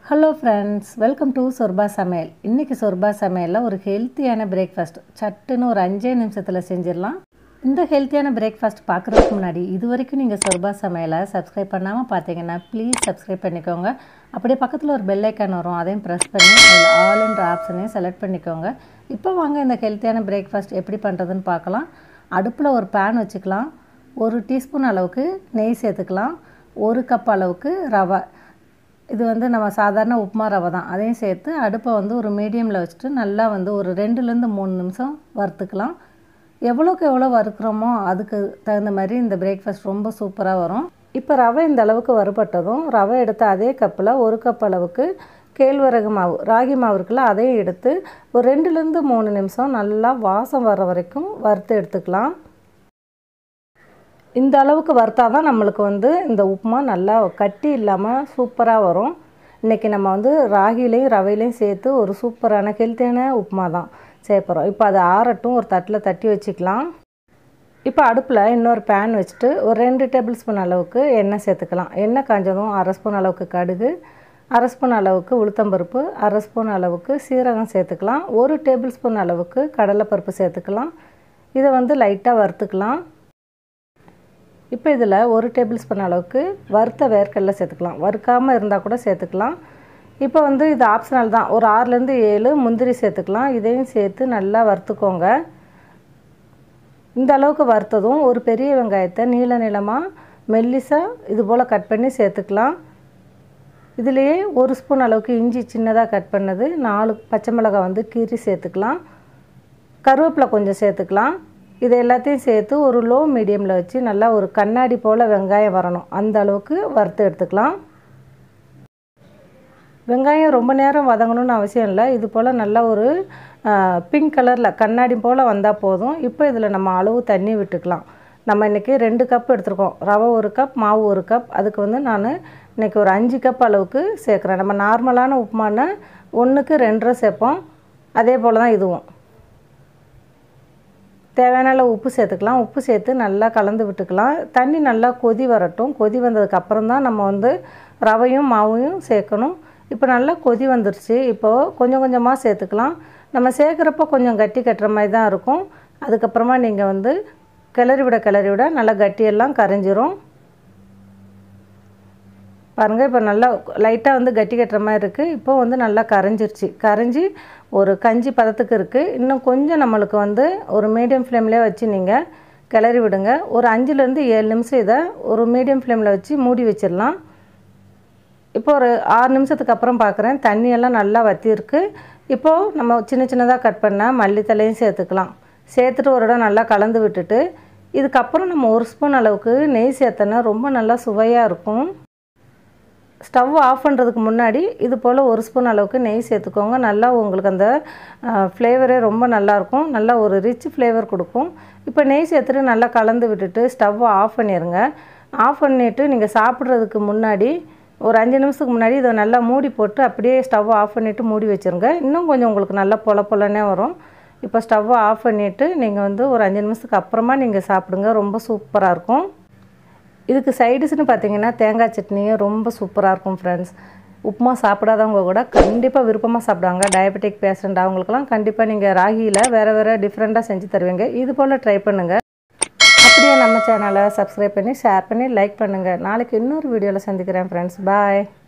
hello friends welcome to shorba சமையல் இன்றைக்கி சொர்பா சமையலில் ஒரு ஹெல்த்தியான பிரேக்ஃபாஸ்ட் சட்டுன்னு ஒரு அஞ்சே நிமிஷத்தில் செஞ்சிடலாம் இந்த ஹெல்த்தியான பிரேக்ஃபாஸ்ட் பார்க்குறதுக்கு முன்னாடி இது வரைக்கும் நீங்கள் சொர்பா சமையலை சப்ஸ்கிரைப் பண்ணாமல் பார்த்தீங்கன்னா ப்ளீஸ் சப்ஸ்கிரைப் பண்ணிக்கோங்க அப்படியே பக்கத்தில் ஒரு பெல் ஐக்கான் வரும் அதையும் ப்ரெஸ் பண்ணி அதில் ஆல்ன்ற ஆப்ஷனையும் செலக்ட் பண்ணிக்கோங்க இப்போ வாங்க இந்த ஹெல்த்தியான பிரேக்ஃபாஸ்ட் எப்படி பண்ணுறதுன்னு பார்க்கலாம் அடுப்பில் ஒரு பேன் வச்சுக்கலாம் ஒரு டீஸ்பூன் அளவுக்கு நெய் சேர்த்துக்கலாம் ஒரு கப் அளவுக்கு ரவை இது வந்து நம்ம சாதாரண உப்புமா ரவை தான் அதையும் சேர்த்து அடுப்பை வந்து ஒரு மீடியமில் வச்சுட்டு நல்லா வந்து ஒரு ரெண்டுலேருந்து மூணு நிமிஷம் வறுத்துக்கலாம் எவ்வளோக்கு எவ்வளோ வறுக்கிறோமோ அதுக்கு தகுந்த மாதிரி இந்த பிரேக்ஃபாஸ்ட் ரொம்ப சூப்பராக வரும் இப்போ ரவை இந்த அளவுக்கு வறுபட்டதும் ரவை எடுத்த அதே கப்பில் ஒரு கப் அளவுக்கு கேழ்வரகு மாவு ராகி மாவு இருக்குல்ல அதையும் எடுத்து ஒரு ரெண்டுலேருந்து மூணு நிமிஷம் நல்லா வாசம் வர வரைக்கும் வறுத்து எடுத்துக்கலாம் இந்த அளவுக்கு வறுத்தா தான் நம்மளுக்கு வந்து இந்த உப்புமா நல்லா கட்டி இல்லாமல் சூப்பராக வரும் இன்றைக்கி நம்ம வந்து ராகிலையும் ரவையிலையும் சேர்த்து ஒரு சூப்பரான ஹெல்த்தியான உப்புமா தான் சேர்க்குறோம் இப்போ அது ஆறட்டும் ஒரு தட்டில் தட்டி வச்சுக்கலாம் இப்போ அடுப்பில் இன்னொரு பேன் வச்சுட்டு ஒரு ரெண்டு டேபிள் ஸ்பூன் அளவுக்கு எண்ணெய் சேர்த்துக்கலாம் எண்ணெய் காஞ்சதும் அரை ஸ்பூன் அளவுக்கு கடுகு அரை ஸ்பூன் அளவுக்கு உளுத்தம்பருப்பு அரை ஸ்பூன் அளவுக்கு சீரகம் சேர்த்துக்கலாம் ஒரு டேபிள் ஸ்பூன் அளவுக்கு கடலைப்பருப்பு சேர்த்துக்கலாம் இதை வந்து லைட்டாக வறுத்துக்கலாம் இப்போ இதில் ஒரு டேபிள் ஸ்பூன் அளவுக்கு வறுத்த வேர்க்கடலை சேர்த்துக்கலாம் வறுக்காமல் இருந்தால் கூட சேர்த்துக்கலாம் இப்போ வந்து இது ஆப்ஷனல் தான் ஒரு ஆறுலேருந்து ஏழு முந்திரி சேர்த்துக்கலாம் இதையும் சேர்த்து நல்லா வறுத்துக்கோங்க இந்த அளவுக்கு வறுத்ததும் ஒரு பெரிய வெங்காயத்தை நீள நீளமாக மெல்லிசாக இது போல் கட் பண்ணி சேர்த்துக்கலாம் இதுலேயே ஒரு ஸ்பூன் அளவுக்கு இஞ்சி சின்னதாக கட் பண்ணது நாலு பச்சை மிளகாய் வந்து கீரி சேர்த்துக்கலாம் கருவேப்பிலை கொஞ்சம் சேர்த்துக்கலாம் இது எல்லாத்தையும் சேர்த்து ஒரு லோ மீடியமில் வச்சு நல்லா ஒரு கண்ணாடி போல் வெங்காயம் வரணும் அந்த அளவுக்கு வறுத்து எடுத்துக்கலாம் வெங்காயம் ரொம்ப நேரம் வதங்கணும்னு அவசியம் இல்லை இது போல் நல்லா ஒரு பிங்க் கலரில் கண்ணாடி போல் வந்தால் போதும் இப்போ இதில் நம்ம அளவு தண்ணி விட்டுக்கலாம் நம்ம இன்றைக்கி ரெண்டு கப் எடுத்துருக்கோம் ரவை ஒரு கப் மாவு ஒரு கப் அதுக்கு வந்து நான் இன்றைக்கி ஒரு அஞ்சு கப் அளவுக்கு சேர்க்குறேன் நம்ம நார்மலான உப்புமான ஒன்றுக்கு ரெண்டரை சேர்ப்போம் அதே போல் தான் இதுவும் தேவையான அளவு உப்பு சேர்த்துக்கலாம் உப்பு சேர்த்து நல்லா கலந்து விட்டுக்கலாம் தண்ணி நல்லா கொதி வரட்டும் கொதி வந்ததுக்கப்புறம் தான் நம்ம வந்து ரவையும் மாவையும் சேர்க்கணும் இப்போ நல்லா கொதி வந்துருச்சு இப்போது கொஞ்சம் கொஞ்சமாக சேர்த்துக்கலாம் நம்ம சேர்க்குறப்ப கொஞ்சம் கட்டி கட்டுற மாதிரி தான் இருக்கும் அதுக்கப்புறமா நீங்கள் வந்து கிளறி விட கிளறி விட நல்லா கட்டியெல்லாம் கரைஞ்சிரும் பாருங்கள் இப்போ நல்லா லைட்டாக வந்து கட்டி கட்டுற மாதிரி இருக்குது இப்போ வந்து நல்லா கரைஞ்சிருச்சு கரைஞ்சி ஒரு கஞ்சி பதத்துக்கு இருக்குது இன்னும் கொஞ்சம் நம்மளுக்கு வந்து ஒரு மீடியம் ஃப்ளேம்லேயே வச்சு நீங்கள் கிளறி விடுங்க ஒரு அஞ்சுலேருந்து ஏழு நிமிஷம் இதை ஒரு மீடியம் ஃப்ளேமில் வச்சு மூடி வச்சிடலாம் இப்போ ஒரு ஆறு நிமிஷத்துக்கு அப்புறம் பார்க்குறேன் தண்ணியெல்லாம் நல்லா வற்றிருக்கு இப்போது நம்ம சின்ன சின்னதாக கட் பண்ணால் மல்லித்தலையும் சேர்த்துக்கலாம் சேர்த்துட்டு ஒரு இடம் நல்லா கலந்து விட்டுட்டு இதுக்கப்புறம் நம்ம ஒரு ஸ்பூன் அளவுக்கு நெய் சேர்த்தோன்னா ரொம்ப நல்லா சுவையாக இருக்கும் ஸ்டவ் ஆஃப் பண்ணுறதுக்கு முன்னாடி இது போல் ஒரு ஸ்பூன் அளவுக்கு நெய் சேர்த்துக்கோங்க நல்லா உங்களுக்கு அந்த ஃப்ளேவரே ரொம்ப நல்லாயிருக்கும் நல்லா ஒரு ரிச் ஃப்ளேவர் கொடுக்கும் இப்போ நெய் சேர்த்துட்டு நல்லா கலந்து விட்டுட்டு ஸ்டவ்வை ஆஃப் பண்ணிடுங்க ஆஃப் பண்ணிவிட்டு நீங்கள் சாப்பிட்றதுக்கு முன்னாடி ஒரு அஞ்சு நிமிஷத்துக்கு முன்னாடி இதை நல்லா மூடி போட்டு அப்படியே ஸ்டவ் ஆஃப் பண்ணிவிட்டு மூடி வச்சுருங்க இன்னும் கொஞ்சம் உங்களுக்கு நல்லா பொல பொலனே வரும் இப்போ ஸ்டவ்வை ஆஃப் பண்ணிவிட்டு நீங்கள் வந்து ஒரு அஞ்சு நிமிஷத்துக்கு அப்புறமா நீங்கள் சாப்பிடுங்க ரொம்ப சூப்பராக இருக்கும் இதுக்கு சைடிஷ்னு பார்த்தீங்கன்னா தேங்காய் சட்னியும் ரொம்ப சூப்பராக இருக்கும் ஃப்ரெண்ட்ஸ் உப்புமா சாப்பிடாதவங்க கூட கண்டிப்பாக விருப்பமாக சாப்பிடுவாங்க டயபெட்டிக் பேஷண்ட் அவங்களுக்குலாம் கண்டிப்பாக நீங்கள் ராகியில் வேறு வேறு டிஃப்ரெண்ட்டாக செஞ்சு தருவீங்க இது போல் ட்ரை பண்ணுங்கள் அப்படியே நம்ம சேனலை சப்ஸ்கிரைப் பண்ணி ஷேர் பண்ணி லைக் பண்ணுங்கள் நாளைக்கு இன்னொரு வீடியோவில் சந்திக்கிறேன் ஃப்ரெண்ட்ஸ் பாய்